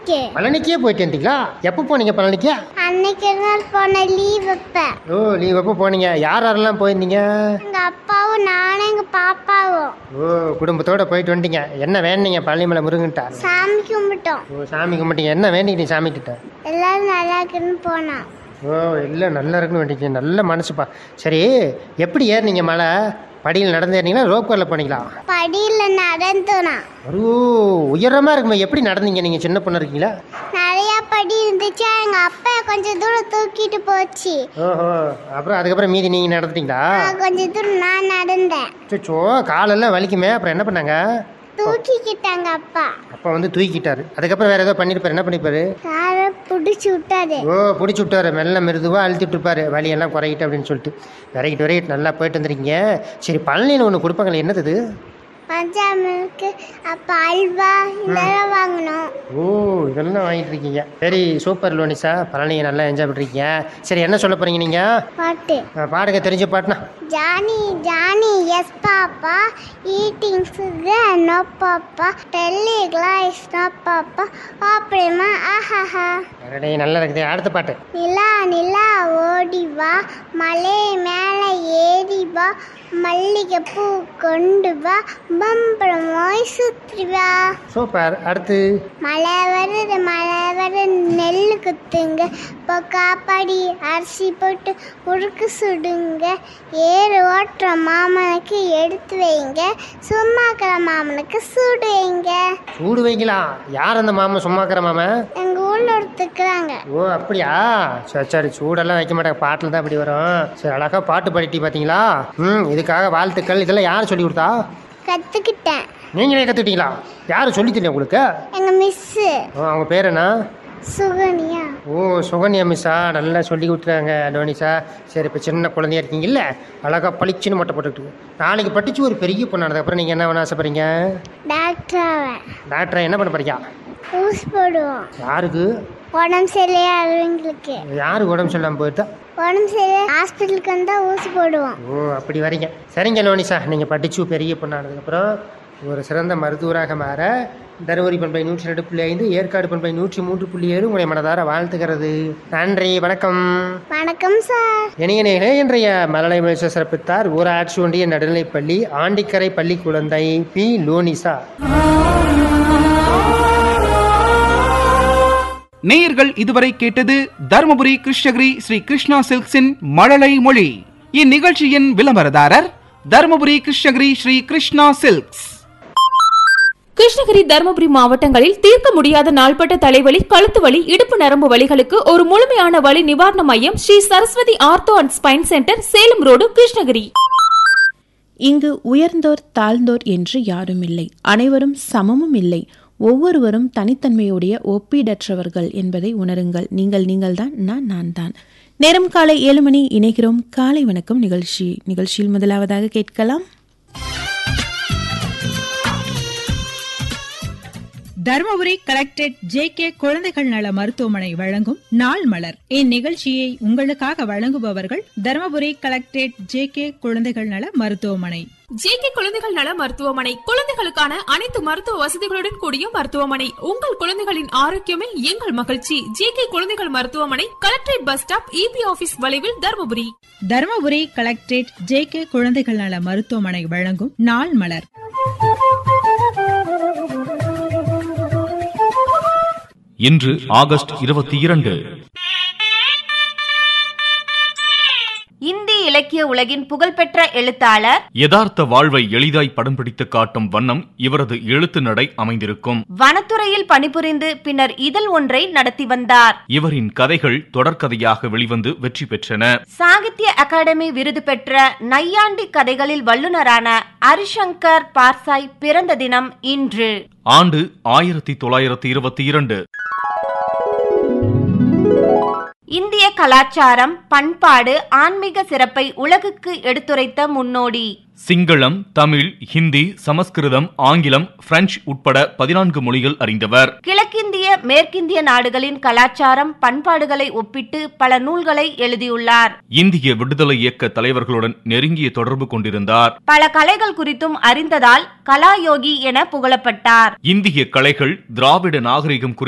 பழனிக்கு பழனிக்கே போயிட்டு வந்தீங்களா எப்போ போனீங்க பழனிக்கு அன்னைக்கு ஒரு நாள் போன லீவ் வைப்பேன் ஓ லீவ் எப்போ போனீங்க யார் யாரெல்லாம் போயிருந்தீங்க எங்க அப்பாவும் நானும் எங்க பாப்பாவும் ஓ குடும்பத்தோட போயிட்டு வந்துட்டீங்க என்ன வேணுனீங்க பழனிமலை முருகன்ட்டா சாமி கும்பிட்டோம் ஓ சாமி கும்பிட்டீங்க என்ன வேண்டிக்கிட்டீங்க சாமி கிட்ட எல்லாரும் நல்லா இருக்குன்னு போனோம் ஓ இல்லை நல்லா இருக்குன்னு வேண்டிக்கிங்க நல்ல மனசுப்பா சரி எப்படி ஏறினீங்க மலை படியில் நடந்து ஏறினீங்களா ரோப் காரில் போனீங்களா படியில நடந்தோனா ஓ உயரமாக இருக்குமே எப்படி நடந்தீங்க நீங்கள் சின்ன பொண்ணு இருக்கீங்களா நிறைய படி இருந்துச்சு எங்க அப்பா கொஞ்சம் தூரம் தூக்கிட்டு போச்சு ஓஹோ அப்புறம் அதுக்கப்புறம் மீதி நீங்கள் நடந்துட்டீங்களா நான் கொஞ்சம் தூரம் நான் நடந்தேன் சோ காலெல்லாம் வலிக்குமே அப்புறம் என்ன பண்ணாங்க தூக்கிக்கிட்டாங்க அப்பா அப்பா வந்து தூக்கிட்டாரு அதுக்கப்புறம் வேற ஏதோ பண்ணிருப்பாரு என்ன பண்ணிருப்பாரு காரை பிடிச்சி விட்டாரு ஓ பிடிச்சி விட்டாரு மெல்ல மிருதுவாக அழுத்திட்டு இருப்பாரு வலியெல்லாம் குறையிட்டு அப்படின்னு சொல்லிட்டு விரைகிட்டு விரைகிட்டு நல்லா போயிட்டு வந்துருக்கீங்க சரி பழனியில் ஒன்று கொடுப்பாங்களே என்னது இது பஞ்சாமிருக்கு அப்ப அல்வா இதெல்லாம் வாங்கணும் ஓ இதெல்லாம் வாங்கிட்டு இருக்கீங்க சரி சூப்பர் லோனிசா பழனியை நல்லா என்ஜாய் பண்ணுறீங்க சரி என்ன சொல்ல போறீங்க நீங்கள் பாட்டு பாடுங்க தெரிஞ்ச பாட்டுனா Johnny Johnny yes papa eating sugar no papa telling class no papa அப்படிமா ஆஹாஹா ரெடி நல்லா இருக்குது அடுத்த பாட்டு நிலா நிலா ஓடி வா மலை மேலே ஏறி வா மல்லிகை பூ கொண்டு வா பம்பரமாய் சுற்றி வா சூப்பர் அடுத்து மழை வருது மழை வருது நெல் குத்துங்க இப்போ காப்பாடி அரிசி போட்டு உருக்கு சுடுங்க ஏறு ஓட்டுற மாமனுக்கு எடுத்து வைங்க சும்மாக்கிற மாமனுக்கு சுடு வைங்க சூடு வைங்களா யார் அந்த மாமன் சும்மாக்கிற மாமன் எங்கள் ஊரில் ஒருத்துக்குறாங்க ஓ அப்படியா சரி சரி சூடெல்லாம் வைக்க மாட்டாங்க பாட்டில் தான் அப்படி வரும் சரி அழகா பாட்டு பாடிட்டி பார்த்தீங்களா ம் இதுக்காக வாழ்த்துக்கள் இதெல்லாம் யார் சொல்லி கொடுத்தா கற்றுக்கிட்டேன் நீங்களே கற்றுக்கிட்டீங்களா யார் சொல்லி தெரியும் உங்களுக்கு எங்கள் மிஸ்ஸு ஓ அவங்க பேர் என்ன சுகன்யா ஓ சுகன்யா மிஸ்ஸா நல்லா சொல்லி கொடுத்துறாங்க டோனிஸா சரி இப்போ சின்ன குழந்தையா இருக்கீங்கல்ல அழகா பளிச்சுன்னு மொட்டை போட்டுக்கிட்டு நாளைக்கு படிச்சு ஒரு பெரிய பொண்ணானது அப்புறம் நீங்கள் என்ன பண்ண ஆசைப்படுறீங்க டாக்டர் அவன் டாக்டரை என்ன பண்ண போறீங்க ஊசி போடுவோம் யாருக்கு உடம்பு சரியாகிறவங்களுக்கு யாருக்கு உடம்பு சொல்லாமல் போயிட்டா உடம்பு சரியா ஹாஸ்பிட்டலுக்கு வந்தால் ஊசி போடுவோம் ஓ அப்படி வரீங்க சரிங்க லோனிசா நீங்கள் படித்து பெரிய பொண்ணானதுக்கப்புறம் ஒரு சிறந்த மருத்துவராக மாற தருமபுரி பண்பை நூற்றி ரெண்டு புள்ளி ஐந்து ஏற்காடு பண்பை நூற்றி மூன்று புள்ளி ஏழு உங்களை மனதார வாழ்த்துகிறது நன்றி வணக்கம் வணக்கம் சார் இணைய நேயர்களே, இன்றைய மலலை முயற்சி சிறப்பித்தார் ஊராட்சி ஒன்றிய நடுநிலைப்பள்ளி ஆண்டிக்கரை பள்ளி குழந்தை பி லோனிசா நேயர்கள் இதுவரை கேட்டது தருமபுரி கிருஷ்ணகிரி ஸ்ரீ கிருஷ்ணா சில்க்ஸின் மழலை மொழி இந்நிகழ்ச்சியின் விளம்பரதாரர் தருமபுரி கிருஷ்ணகிரி ஸ்ரீ கிருஷ்ணா சில்க்ஸ் கிருஷ்ணகிரி தருமபுரி மாவட்டங்களில் தீர்க்க முடியாத நாள்பட்ட தலைவலி கழுத்து வலி இடுப்பு நரம்பு வலிகளுக்கு ஒரு முழுமையான வலி நிவாரண மையம் Sri Saraswathi ortho and spine centre Salem road Krishnagiri இங்கு உயர்ந்தோர் தாழ்ந்தோர் என்று யாரும் இல்லை அனைவரும் சமமும் இல்லை ஒவ்வொருவரும் தனித்தன்மையுடைய ஒப்பீடற்றவர்கள் என்பதை உணருங்கள் நீங்கள் நீங்கள்தான் நான் நான் தான் நேரம் காலை ஏழு மணி இணைகிறோம் காலை வணக்கம் நிகழ்ச்சி நிகழ்ச்சியில் முதலாவதாக கேட்கலாம் தருமபுரி கலெக்டரேட் ஜே கே குழந்தைகள் நல மருத்துவமனை வழங்கும் நாள் மலர் இந்நிகழ்ச்சியை உங்களுக்காக வழங்குபவர்கள் தருமபுரி கலெக்டரேட் ஜே கே குழந்தைகள் நல மருத்துவமனை ஜேகே குழந்தைகள் நல மருத்துவமனை குழந்தைகளுக்கான அனைத்து மருத்துவ வசதிகளுடன் கூடிய மருத்துவமனை உங்கள் குழந்தைகளின் ஆரோக்கியமே எங்கள் மகிழ்ச்சி ஜேகே குழந்தைகள் மருத்துவமனை collectorate bus stop EB office வளைவில் Dharmapuri Dharmapuri collectorate J K குழந்தைகள் நல மருத்துவமனை வழங்கும் நாள் மலர் இன்று ஆகஸ்ட் இருபத்தி இரண்டு இந்தி இலக்கிய உலகின் புகழ்பெற்ற எழுத்தாளர் யதார்த்த வாழ்வை எளிதாய் படம் பிடித்து காட்டும் வண்ணம் இவரது எழுத்து நடை அமைந்திருக்கும் வனத்துறையில் பணிபுரிந்து பின்னர் இதழ் ஒன்றை நடத்தி வந்தார் இவரின் கதைகள் தொடர்கதையாக வெளிவந்து வெற்றி பெற்றன சாகித்ய அகாடமி விருது பெற்ற நையாண்டி கதைகளில் வல்லுநரான ஹரிசங்கர் பார்சாய் பிறந்த தினம் இன்று ஆண்டு ஆயிரத்தி தொள்ளாயிரத்தி இருபத்தி இரண்டு இந்திய கலாச்சாரம் பண்பாடு ஆன்மீக சிறப்பை உலகுக்கு எடுத்துரைத்த முன்னோடி சிங்களம் தமிழ் ஹிந்தி சமஸ்கிருதம் ஆங்கிலம் பிரெஞ்சு உட்பட பதினான்கு மொழிகள் அறிந்தவர் கிழக்கிந்திய மேற்கிந்திய நாடுகளின் கலாச்சாரம் பண்பாடுகளை ஒப்பிட்டு பல நூல்களை எழுதியுள்ளார் இந்திய விடுதலை இயக்க தலைவர்களுடன் நெருங்கிய தொடர்பு கொண்டிருந்தார் பல கலைகள் குறித்தும் அறிந்ததால் கலாயோகி என புகழப்பட்டார் இந்திய கலைகள் திராவிட நாகரிகம் குறித்து